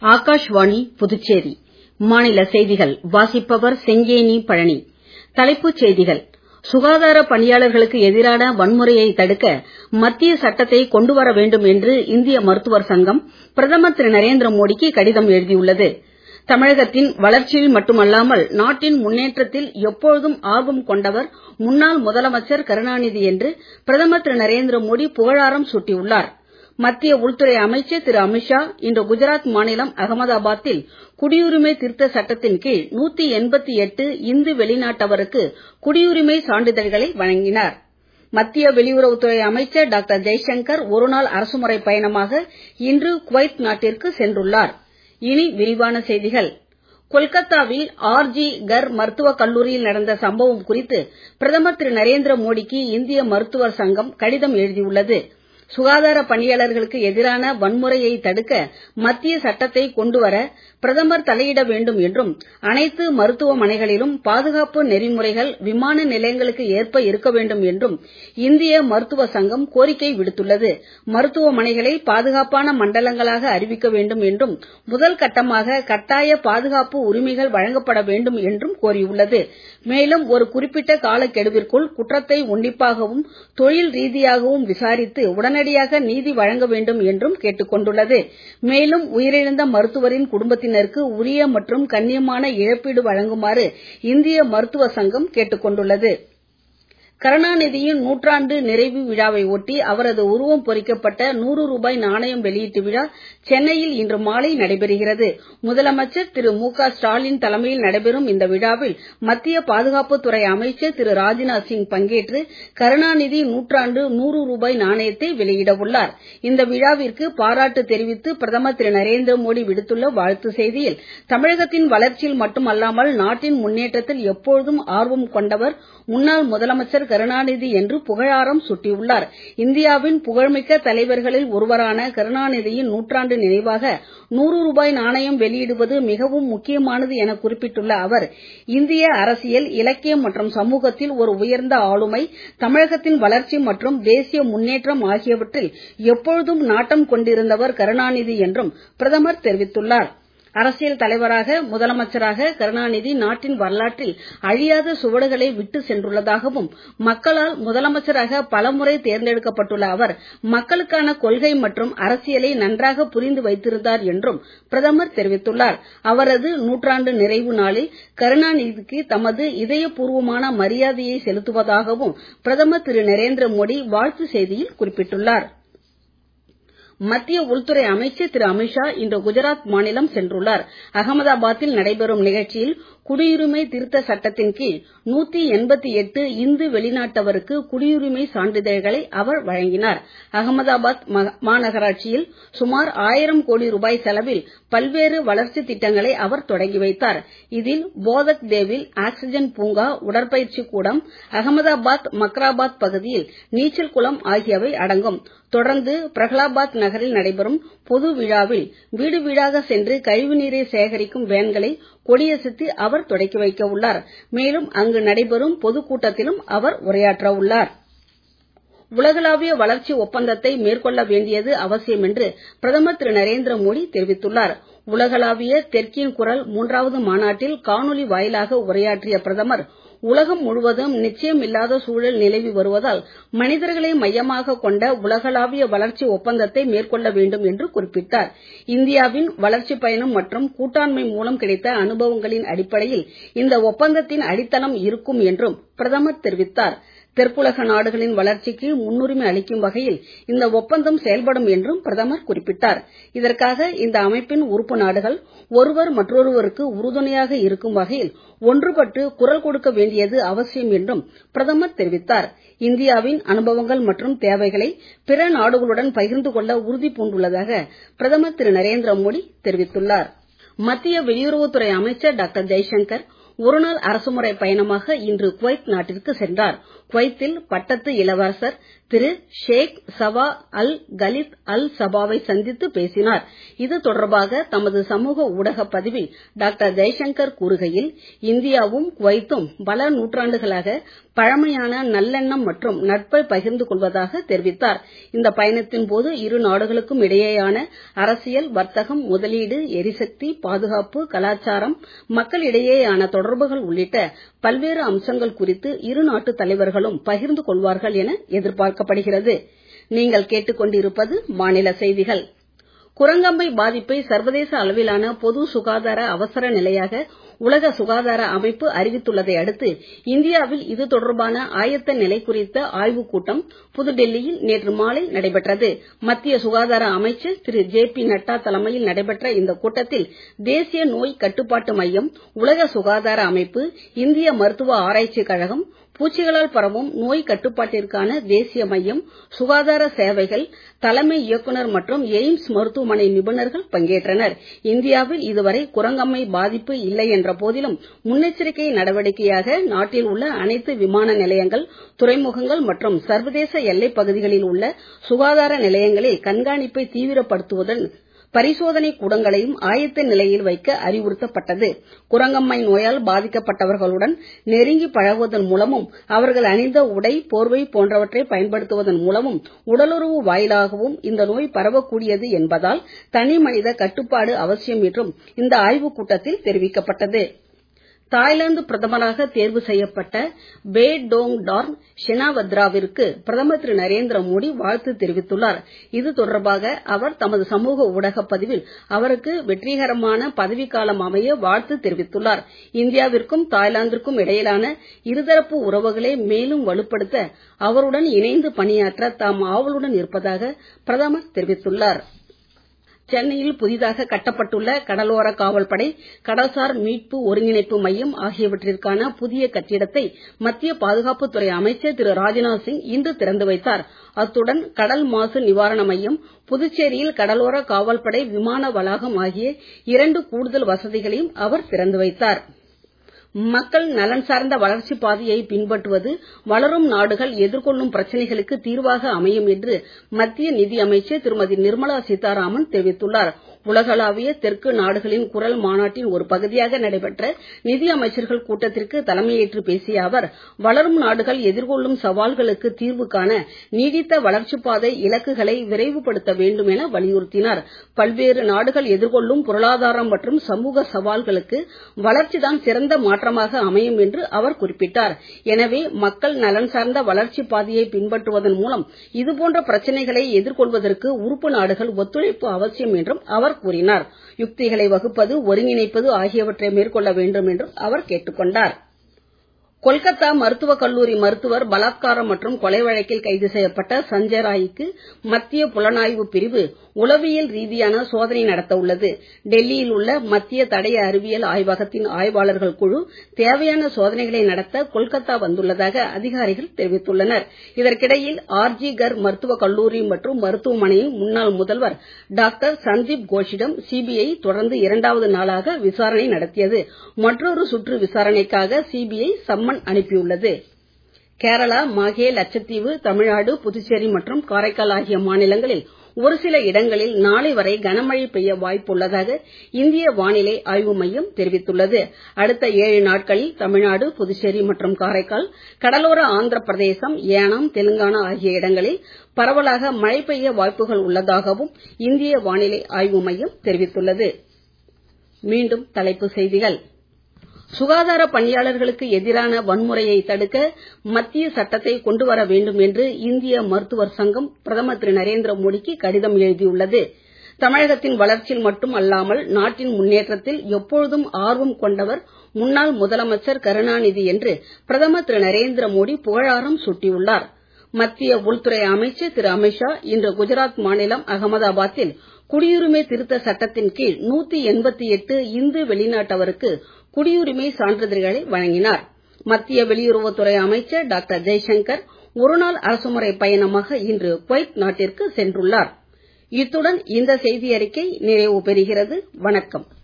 ஆகாஷ்வாணி புதுச்சேரி மாநில செய்திகள் வாசிப்பவர் செங்கேனி பழனி தலைப்புச் செய்திகள் சுகாதார பணியாளர்களுக்கு எதிரான வன்முறையை தடுக்க மத்திய சட்டத்தை கொண்டு வர வேண்டும் என்று இந்திய மருத்துவர் சங்கம் பிரதமர் திரு நரேந்திர மோடிக்கு கடிதம் எழுதியுள்ளது தமிழகத்தின் வளர்ச்சியில் மட்டுமல்லாமல் நாட்டின் முன்னேற்றத்தில் எப்பொழுதும் ஆர்வம் கொண்டவர் முன்னாள் முதலமைச்சர் கருணாநிதி என்று பிரதமர் திரு நரேந்திர மோடி புகழாரம் சூட்டியுள்ளார் மத்திய உள்துறை அமைச்சர் திரு அமித்ஷா இன்று குஜராத் மாநிலம் அகமதாபாத்தில் குடியுரிமை திருத்த சட்டத்தின் கீழ் இந்து வெளிநாட்டவருக்கு குடியுரிமை சான்றிதழ்களை வழங்கினார் மத்திய வெளியுறவுத்துறை அமைச்சர் டாக்டர் ஜெய்சங்கர் ஒருநாள் அரசுமுறை பயணமாக இன்று குவைத் நாட்டிற்கு சென்றுள்ளார் இனி விரிவான செய்திகள் கொல்கத்தாவில் ஆர் ஜி கர் மருத்துவக் கல்லூரியில் நடந்த சம்பவம் குறித்து பிரதமர் திரு நரேந்திர மோடிக்கு இந்திய மருத்துவர் சங்கம் கடிதம் எழுதியுள்ளது சுகாதார பணியாளர்களுக்கு எதிரான வன்முறையை தடுக்க மத்திய சட்டத்தை கொண்டு வர பிரதமர் தலையிட வேண்டும் என்றும் அனைத்து மருத்துவமனைகளிலும் பாதுகாப்பு நெறிமுறைகள் விமான நிலையங்களுக்கு ஏற்ப இருக்க வேண்டும் என்றும் இந்திய மருத்துவ சங்கம் கோரிக்கை விடுத்துள்ளது மருத்துவமனைகளை பாதுகாப்பான மண்டலங்களாக அறிவிக்க வேண்டும் என்றும் முதல் கட்டமாக கட்டாய பாதுகாப்பு உரிமைகள் வழங்கப்பட வேண்டும் என்றும் கோரியுள்ளது மேலும் ஒரு குறிப்பிட்ட காலக்கெடுவிற்குள் குற்றத்தை உன்னிப்பாகவும் தொழில் ரீதியாகவும் விசாரித்து உடனடியாக நீதி வழங்க வேண்டும் என்றும் கேட்டுக் கொண்டுள்ளது மேலும் உயிரிழந்த மருத்துவரின் குடும்பத்தினருக்கு உரிய மற்றும் கண்ணியமான இழப்பீடு வழங்குமாறு இந்திய மருத்துவ சங்கம் கேட்டுக் கொண்டுள்ளது கருணாநிதியின் நூற்றாண்டு நிறைவு விழாவை ஒட்டி அவரது உருவம் பொறிக்கப்பட்ட நூறு ரூபாய் நாணயம் வெளியீட்டு விழா சென்னையில் இன்று மாலை நடைபெறுகிறது முதலமைச்சர் திரு மு க ஸ்டாலின் தலைமையில் நடைபெறும் இந்த விழாவில் மத்திய பாதுகாப்புத்துறை அமைச்சர் திரு ராஜ்நாத் சிங் பங்கேற்று கருணாநிதி நூற்றாண்டு நூறு ரூபாய் நாணயத்தை வெளியிட உள்ளார் இந்த விழாவிற்கு பாராட்டு தெரிவித்து பிரதமர் திரு நரேந்திர மோடி விடுத்துள்ள வாழ்த்து செய்தியில் தமிழகத்தின் வளர்ச்சியில் மட்டுமல்லாமல் நாட்டின் முன்னேற்றத்தில் எப்பொழுதும் ஆர்வம் கொண்டவர் முன்னாள் முதலமைச்சர் கருணாநிதி என்று புகழாரம் சூட்டியுள்ளார் இந்தியாவின் புகழ்மிக்க தலைவர்களில் ஒருவரான கருணாநிதியின் நூற்றாண்டு நினைவாக நூறு ரூபாய் நாணயம் வெளியிடுவது மிகவும் முக்கியமானது என குறிப்பிட்டுள்ள அவர் இந்திய அரசியல் இலக்கியம் மற்றும் சமூகத்தில் ஒரு உயர்ந்த ஆளுமை தமிழகத்தின் வளர்ச்சி மற்றும் தேசிய முன்னேற்றம் ஆகியவற்றில் எப்பொழுதும் நாட்டம் கொண்டிருந்தவர் கருணாநிதி என்றும் பிரதமர் தெரிவித்துள்ளார் அரசியல் தலைவராக முதலமைச்சராக கருணாநிதி நாட்டின் வரலாற்றில் அழியாத சுவடுகளை விட்டு சென்றுள்ளதாகவும் மக்களால் முதலமைச்சராக பலமுறை தேர்ந்தெடுக்கப்பட்டுள்ள அவர் மக்களுக்கான கொள்கை மற்றும் அரசியலை நன்றாக புரிந்து வைத்திருந்தார் என்றும் பிரதமர் தெரிவித்துள்ளார் அவரது நூற்றாண்டு நிறைவு நாளில் கருணாநிதிக்கு தமது இதயபூர்வமான மரியாதையை செலுத்துவதாகவும் பிரதமர் திரு நரேந்திர மோடி வாழ்த்து செய்தியில் குறிப்பிட்டுள்ளார் மத்திய உள்துறை அமைச்சர் திரு அமித்ஷா இன்று குஜராத் மாநிலம் சென்றுள்ளார் அகமதாபாத்தில் நடைபெறும் நிகழ்ச்சியில் குடியுரிமை திருத்த சட்டத்தின் கீழ் நூத்தி எண்பத்தி எட்டு இந்து வெளிநாட்டவருக்கு குடியுரிமை சான்றிதழ்களை அவர் வழங்கினார் அகமதாபாத் மாநகராட்சியில் சுமார் ஆயிரம் கோடி ரூபாய் செலவில் பல்வேறு வளர்ச்சி திட்டங்களை அவர் தொடங்கி வைத்தார் இதில் போதக் தேவில் ஆக்ஸிஜன் பூங்கா உடற்பயிற்சி கூடம் அகமதாபாத் மக்ராபாத் பகுதியில் நீச்சல் குளம் ஆகியவை அடங்கும் தொடர்ந்து பிரகலாபாத் நகரில் நடைபெறும் பொது விழாவில் வீடு வீடாக சென்று கழிவுநீரை சேகரிக்கும் வேன்களை கொடியசைத்து அவர் தொடக்கி வைக்க உள்ளார் மேலும் அங்கு நடைபெறும் பொதுக்கூட்டத்திலும் அவர் உரையாற்ற உள்ளார் உலகளாவிய வளர்ச்சி ஒப்பந்தத்தை மேற்கொள்ள வேண்டியது அவசியம் என்று பிரதமர் திரு நரேந்திர மோடி தெரிவித்துள்ளார் உலகளாவிய தெற்கின் குரல் மூன்றாவது மாநாட்டில் காணொலி வாயிலாக உரையாற்றிய பிரதமர் உலகம் முழுவதும் நிச்சயமில்லாத சூழல் நிலவி வருவதால் மனிதர்களை மையமாக கொண்ட உலகளாவிய வளர்ச்சி ஒப்பந்தத்தை மேற்கொள்ள வேண்டும் என்று குறிப்பிட்டார் இந்தியாவின் வளர்ச்சி பயணம் மற்றும் கூட்டாண்மை மூலம் கிடைத்த அனுபவங்களின் அடிப்படையில் இந்த ஒப்பந்தத்தின் அடித்தளம் இருக்கும் என்றும் பிரதமர் தெரிவித்தார் தெற்குலக நாடுகளின் வளர்ச்சிக்கு முன்னுரிமை அளிக்கும் வகையில் இந்த ஒப்பந்தம் செயல்படும் என்றும் பிரதமர் குறிப்பிட்டார் இதற்காக இந்த அமைப்பின் உறுப்பு நாடுகள் ஒருவர் மற்றொருவருக்கு உறுதுணையாக இருக்கும் வகையில் ஒன்றுபட்டு குரல் கொடுக்க வேண்டியது அவசியம் என்றும் பிரதமர் தெரிவித்தார் இந்தியாவின் அனுபவங்கள் மற்றும் தேவைகளை பிற நாடுகளுடன் பகிர்ந்து கொள்ள உறுதி பூண்டுள்ளதாக பிரதமர் திரு நரேந்திர மோடி தெரிவித்துள்ளார் மத்திய வெளியுறவுத்துறை அமைச்சர் டாக்டர் ஜெய்சங்கர் ஒருநாள் அரசுமுறை பயணமாக இன்று குவைத் நாட்டிற்கு சென்றார் குவைத்தில் பட்டத்து இளவரசர் திரு ஷேக் சவா அல் கலித் அல் சபாவை சந்தித்து பேசினார் இது தொடர்பாக தமது சமூக ஊடக பதிவில் டாக்டர் ஜெய்சங்கர் கூறுகையில் இந்தியாவும் குவைத்தும் பல நூற்றாண்டுகளாக பழமையான நல்லெண்ணம் மற்றும் நட்பை பகிர்ந்து கொள்வதாக தெரிவித்தார் இந்த பயணத்தின் போது இரு நாடுகளுக்கும் இடையேயான அரசியல் வர்த்தகம் முதலீடு எரிசக்தி பாதுகாப்பு கலாச்சாரம் மக்களிடையேயான தொடர்புகள் உள்ளிட்ட பல்வேறு அம்சங்கள் குறித்து இரு நாட்டு தலைவர்களும் பகிர்ந்து கொள்வார்கள் என எதிர்பார்க்கப்படுகிறது நீங்கள் கேட்டுக்கொண்டிருப்பது மாநில செய்திகள் குரங்கம்மை பாதிப்பை சர்வதேச அளவிலான பொது சுகாதார அவசர நிலையாக உலக சுகாதார அமைப்பு அறிவித்துள்ளதை அடுத்து இந்தியாவில் இது தொடர்பான ஆயத்த நிலை குறித்த ஆய்வுக் கூட்டம் புதுடெல்லியில் நேற்று மாலை நடைபெற்றது மத்திய சுகாதார அமைச்சர் திரு ஜே பி நட்டா தலைமையில் நடைபெற்ற இந்த கூட்டத்தில் தேசிய நோய் கட்டுப்பாட்டு மையம் உலக சுகாதார அமைப்பு இந்திய மருத்துவ ஆராய்ச்சிக் கழகம் பூச்சிகளால் பரவும் நோய் கட்டுப்பாட்டிற்கான தேசிய மையம் சுகாதார சேவைகள் தலைமை இயக்குநர் மற்றும் எய்ம்ஸ் மருத்துவமனை நிபுணர்கள் பங்கேற்றனர் இந்தியாவில் இதுவரை குரங்கம்மை பாதிப்பு இல்லை என்ற போதிலும் முன்னெச்சரிக்கை நடவடிக்கையாக நாட்டில் உள்ள அனைத்து விமான நிலையங்கள் துறைமுகங்கள் மற்றும் சர்வதேச எல்லைப் பகுதிகளில் உள்ள சுகாதார நிலையங்களில் கண்காணிப்பை தீவிரப்படுத்துவதுடன் பரிசோதனை கூடங்களையும் ஆயத்த நிலையில் வைக்க அறிவுறுத்தப்பட்டது குரங்கம்மை நோயால் பாதிக்கப்பட்டவர்களுடன் நெருங்கி பழகுவதன் மூலமும் அவர்கள் அணிந்த உடை போர்வை போன்றவற்றை பயன்படுத்துவதன் மூலமும் உடலுறவு வாயிலாகவும் இந்த நோய் பரவக்கூடியது என்பதால் தனி மனித கட்டுப்பாடு அவசியம் என்றும் இந்த ஆய்வுக் கூட்டத்தில் தெரிவிக்கப்பட்டது தாய்லாந்து பிரதமராக தேர்வு செய்யப்பட்ட பே டோங் டார்ன் ஷெனாவத்ராவிற்கு பிரதமர் திரு நரேந்திர மோடி வாழ்த்து தெரிவித்துள்ளார் இது தொடர்பாக அவர் தமது சமூக ஊடக பதிவில் அவருக்கு வெற்றிகரமான பதவிக்காலம் அமைய வாழ்த்து தெரிவித்துள்ளார் இந்தியாவிற்கும் தாய்லாந்திற்கும் இடையிலான இருதரப்பு உறவுகளை மேலும் வலுப்படுத்த அவருடன் இணைந்து பணியாற்ற தாம் ஆவலுடன் இருப்பதாக பிரதமர் தெரிவித்துள்ளார் சென்னையில் புதிதாக கட்டப்பட்டுள்ள கடலோர காவல்படை கடல்சார் மீட்பு ஒருங்கிணைப்பு மையம் ஆகியவற்றிற்கான புதிய கட்டிடத்தை மத்திய பாதுகாப்புத்துறை அமைச்சர் திரு ராஜ்நாத் சிங் இன்று திறந்து வைத்தார் அத்துடன் கடல் மாசு நிவாரண மையம் புதுச்சேரியில் கடலோர காவல்படை விமான வளாகம் ஆகிய இரண்டு கூடுதல் வசதிகளையும் அவர் திறந்து வைத்தார் மக்கள் நலன் சார்ந்த வளர்ச்சிப் பாதையை பின்பற்றுவது வளரும் நாடுகள் எதிர்கொள்ளும் பிரச்சனைகளுக்கு தீர்வாக அமையும் என்று மத்திய நிதி அமைச்சர் திருமதி நிர்மலா சீதாராமன் தெரிவித்துள்ளார் உலகளாவிய தெற்கு நாடுகளின் குரல் மாநாட்டின் ஒரு பகுதியாக நடைபெற்ற நிதி அமைச்சர்கள் கூட்டத்திற்கு தலைமையேற்று பேசிய அவர் வளரும் நாடுகள் எதிர்கொள்ளும் சவால்களுக்கு தீர்வு காண நீடித்த வளர்ச்சிப் பாதை இலக்குகளை விரைவுபடுத்த வேண்டும் என வலியுறுத்தினார் பல்வேறு நாடுகள் எதிர்கொள்ளும் பொருளாதாரம் மற்றும் சமூக சவால்களுக்கு வளர்ச்சிதான் சிறந்த மாற்றமாக அமையும் என்று அவர் குறிப்பிட்டார் எனவே மக்கள் நலன் சார்ந்த வளர்ச்சிப் பாதையை பின்பற்றுவதன் மூலம் இதுபோன்ற பிரச்சனைகளை எதிர்கொள்வதற்கு உறுப்பு நாடுகள் ஒத்துழைப்பு அவசியம் என்றும் அவர் கூறினார் யுக்திகளை வகுப்பது ஒருங்கிணைப்பது ஆகியவற்றை மேற்கொள்ள வேண்டும் என்றும் அவர் கேட்டுக் கொண்டார் கொல்கத்தா மருத்துவக் கல்லூரி மருத்துவர் பலாத்காரம் மற்றும் கொலை வழக்கில் கைது செய்யப்பட்ட சஞ்சய் ராய்க்கு மத்திய புலனாய்வு பிரிவு உளவியல் ரீதியான சோதனை நடத்த உள்ளது டெல்லியில் உள்ள மத்திய தடய அறிவியல் ஆய்வகத்தின் ஆய்வாளர்கள் குழு தேவையான சோதனைகளை நடத்த கொல்கத்தா வந்துள்ளதாக அதிகாரிகள் தெரிவித்துள்ளனர் இதற்கிடையில் ஆர்ஜி கர் மருத்துவக் கல்லூரி மற்றும் மருத்துவமனையின் முன்னாள் முதல்வர் டாக்டர் சந்தீப் கோஷிடம் சிபிஐ தொடர்ந்து இரண்டாவது நாளாக விசாரணை நடத்தியது மற்றொரு சுற்று விசாரணைக்காக சிபிஐ சம்மன் அனுப்பியுள்ளது கேரளா மாஹே லட்சத்தீவு தமிழ்நாடு புதுச்சேரி மற்றும் காரைக்கால் ஆகிய மாநிலங்களில் ஒரு சில இடங்களில் நாளை வரை கனமழை பெய்ய வாய்ப்புள்ளதாக இந்திய வானிலை ஆய்வு மையம் தெரிவித்துள்ளது அடுத்த ஏழு நாட்களில் தமிழ்நாடு புதுச்சேரி மற்றும் காரைக்கால் கடலோர ஆந்திர பிரதேசம் ஏனாம் தெலுங்கானா ஆகிய இடங்களில் பரவலாக மழை பெய்ய வாய்ப்புகள் உள்ளதாகவும் இந்திய வானிலை ஆய்வு மையம் தெரிவித்துள்ளது மீண்டும் தலைப்புச் செய்திகள் சுகாதார பணியாளர்களுக்கு எதிரான வன்முறையை தடுக்க மத்திய சட்டத்தை கொண்டு வர வேண்டும் என்று இந்திய மருத்துவர் சங்கம் பிரதமர் திரு நரேந்திர மோடிக்கு கடிதம் எழுதியுள்ளது தமிழகத்தின் வளர்ச்சியில் மட்டும் அல்லாமல் நாட்டின் முன்னேற்றத்தில் எப்பொழுதும் ஆர்வம் கொண்டவர் முன்னாள் முதலமைச்சர் கருணாநிதி என்று பிரதமர் திரு நரேந்திர மோடி புகழாரம் சூட்டியுள்ளார் மத்திய உள்துறை அமைச்சர் திரு அமித்ஷா இன்று குஜராத் மாநிலம் அகமதாபாத்தில் குடியுரிமை திருத்த சட்டத்தின் கீழ் நூத்தி எண்பத்தி எட்டு இந்து வெளிநாட்டவருக்கு குடியுரிமை சான்றிதழ்களை வழங்கினார் மத்திய வெளியுறவுத்துறை அமைச்சர் டாக்டர் ஜெய்சங்கர் ஒருநாள் அரசுமுறை பயணமாக இன்று குவைத் நாட்டிற்கு சென்றுள்ளார் இத்துடன் இந்த செய்தி அறிக்கை நிறைவு பெறுகிறது வணக்கம்